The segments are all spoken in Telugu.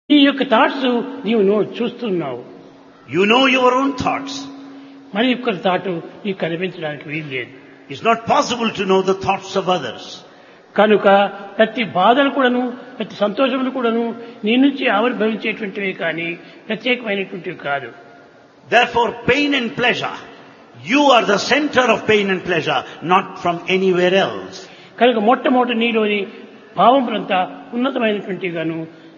ఈ యొక్క థాట్స్ నీవు నో చూస్తున్నావు You know your own thoughts. మరి యొక్క థాట్ నీకు కనిపించడానికి వీలు లేదు It's not possible to know the thoughts of others. కనుక ప్రతి బాధలు కూడాను ప్రతి సంతోషములు కూడాను నీ నుంచి ఆవిర్భవించేటువంటివి కానీ ప్రత్యేకమైనటువంటివి కాదు Therefore, pain and pleasure, you are the center of pain and pleasure, not from anywhere else. కనుక మొట్టమొదటి నీలోని భావములంతా ఉన్నతమైనటువంటివిగాను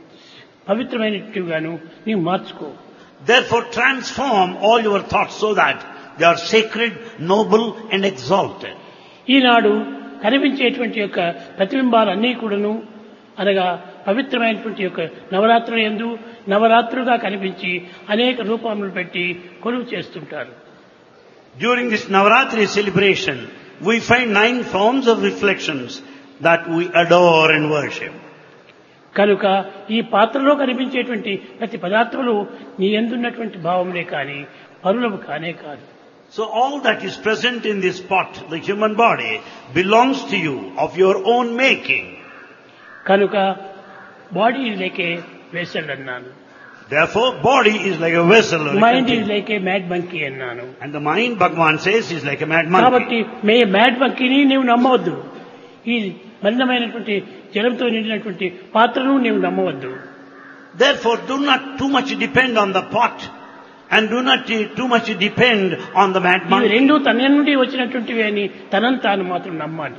పవిత్రమైనటువంటివిగాను నీవు మార్చుకో Therefore, transform all your thoughts so that they are sacred, noble and exalted. ఈనాడు కనిపించేటువంటి యొక్క ప్రతిబింబాలన్నీ కూడాను అనగా పవిత్రమైనటువంటి యొక్క నవరాత్రుల ఎందు నవరాత్రులుగా కనిపించి అనేక రూపములు పెట్టి కొలువు చేస్తుంటారు During this Navaratri celebration, we find nine forms of reflections that we adore and worship. కనుక ఈ పాత్రలో కనిపించేటువంటి ప్రతి పదార్థములు నీ ఎందున్నటువంటి భావములే కానీ పరులము కానే కాదు So all that is present in this pot, the human body, belongs to you, of your own making. కనుక బాడీ లేకే వెసల్ అన్నాను Therefore, body is like a vessel or a mind is container. Like a mad monkey అన్నాను And the mind, Bhagavan says, is like a mad monkey. కాబట్టి మే మ్యాడ్ మంకీని నీవు నమ్మవద్దు ఈ మలినమైనటువంటి జలంతో నిండినటువంటి పాత్రను నీవు నమ్మవద్దు Therefore, do not too much depend on the pot and do not uh, too much depend on the mad ఇవి monkey. రెండు తన నుండి వచ్చినటువంటివి అని తనను తాను మాత్రం నమ్మాలి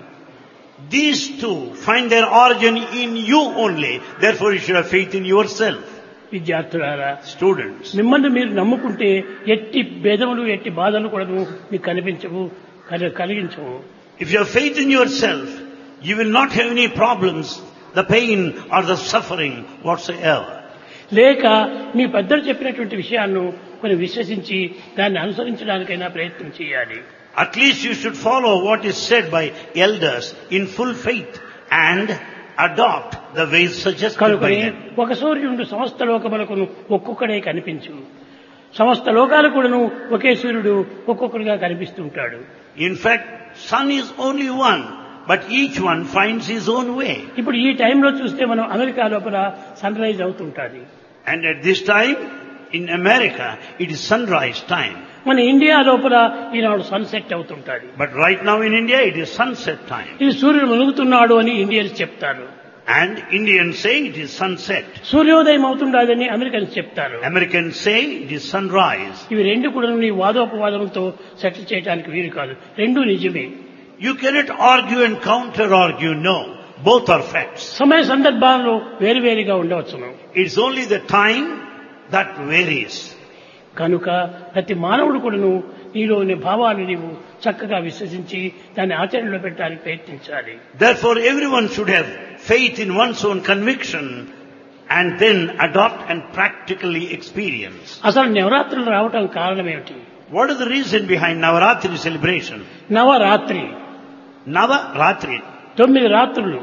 These two find their origin in you only. Therefore, you should have faith in yourself. విద్యార్థులారా Students, మిమ్మల్ని మీరు నమ్ముకుంటే ఎట్టి భేదములు ఎట్టి బాధలు కూడా మీకు కనిపించవు కలి- కలిగించవు if you have faith in yourself, you will not have any problems, the pain or the suffering whatsoever. లేక మీ పెద్దలు చెప్పినటువంటి విషయాలను కొన్ని విశ్వసించి దాన్ని అనుసరించడానికైనా ప్రయత్నం చేయాలి At least you should follow what is said by elders in full faith and adopt the ways suggested by కనుకనే them. ఒక సూర్యుడు సమస్త లోకములకును ఒక్కొక్కడే కనిపించు సమస్త లోకాలు కూడాను ఒకే సూర్యుడు ఒక్కొక్కడిగా కనిపిస్తుంటాడు In fact, sun is only one, but each one finds his own way. ఇప్పుడు ఈ టైంలో చూస్తే మనం అమెరికా లోపల సన్ రైజ్ అవుతుంటాది And at this time, in America, it is sunrise time. మన ఇండియా లోపల ఈనాడు సన్సెట్ అవుతుంటాది But right now in India, it is sunset time. ఇది సూర్యుడు మునుగుతున్నాడు అని ఇండియన్స్ చెప్తారు And Indians say it is sunset. సూర్యోదయం అవుతుండదని అమెరికన్స్ చెప్తారు Americans say it is sunrise. ఇవి రెండు కూడా నీ వాదోపవాదంతో సెటిల్ చేయడానికి వీలు కాదు రెండు నిజమే You cannot argue and counter argue, no. Both are facts. సమయ సందర్భాల్లో వేరువేరుగా ఉండవచ్చును It's only the time that varies. కనుక ప్రతి మానవుడు కూడాను నీలో ఉన్న భావాన్ని నీవు చక్కగా విశ్వసించి దాన్ని ఆచరణలో పెట్టడానికి ప్రయత్నించాలి Therefore, everyone should have faith in one's own conviction and then adopt and practically experience. అసలు నవరాత్రులు రావటం కారణం ఏమిటి What is the reason behind Navaratri celebration? Navratri Nava Ratri, తొమ్మిది రాత్రులు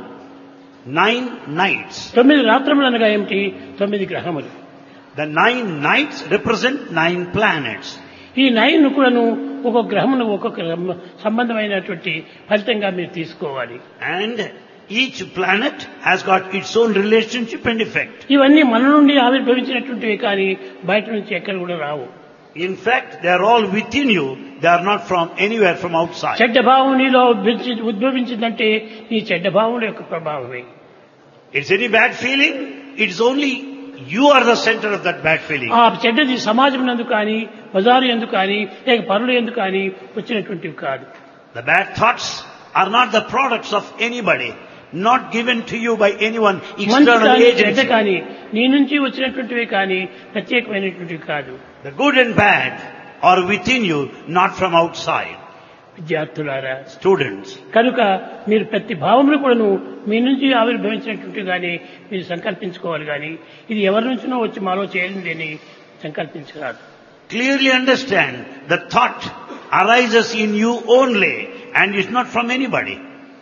nine nights. తొమ్మిది రాత్రములు అనగా ఏమిటి తొమ్మిది గ్రహములు The nine nights represent nine planets. ఈ నైన్ కూడాను ఒక్కొక్క గ్రహమును ఒక్కొక్క రమ- సంబంధమైనటువంటి ఫలితంగా మీరు తీసుకోవాలి And each planet has got its own relationship and effect. ఇవన్నీ మన నుండి ఆవిర్భవించినటువంటివి కానీ బయట నుంచి ఎక్కడ కూడా రావు In fact, they are all within you. They are not from anywhere from outside. చెడ్డ భావం నీలో ఉద్భవించి- ఉద్భవించిందంటే నీ చెడ్డ భావం యొక్క ప్రభావమే It's any bad feeling, it's only you are the center of that bad feeling. ఆ చెడ్డది సమాజం ఎందుకు కానీ బజారు ఎందుకు కానీ లేక పనులు ఎందుకు కానీ వచ్చినటువంటివి కాదు The bad thoughts are not the products of anybody, not given to you by anyone మంచి external కానీ చెడ్డ agency. కానీ నీ నుంచి వచ్చినటువంటివి కానీ ప్రత్యేకమైనటువంటివి కాదు The good and bad are within you, not from outside. విద్యార్థులారా Students, కనుక మీరు ప్రతి భావములు కూడాను మీ నుంచి ఆవిర్భవించినటువంటి కానీ మీరు సంకల్పించుకోవాలి కానీ ఇది ఎవరి నుంచినో వచ్చి మాలో చేరింది అని సంకల్పించరాదు clearly understand the thought arises in you only and is not from anybody.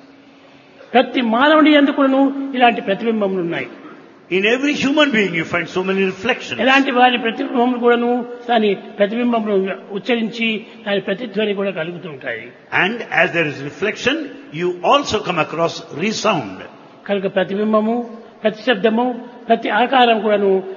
ప్రతి మానవుడి ఎందుకును ఇలాంటి ప్రతిబింబములు ఉన్నాయి In every human being you find so many reflections. ఎలాంటి వారి ప్రతిబింబములు కూడాను దాని ప్రతిబింబములు ఉచ్చరించి దాని ప్రతిధ్వని కూడా కలుగుతూ ఉంటాయి And as there is reflection, you also come across resound. కనుక ప్రతిబింబము ప్రతి శబ్దము ప్రతి ఆకారం కూడాను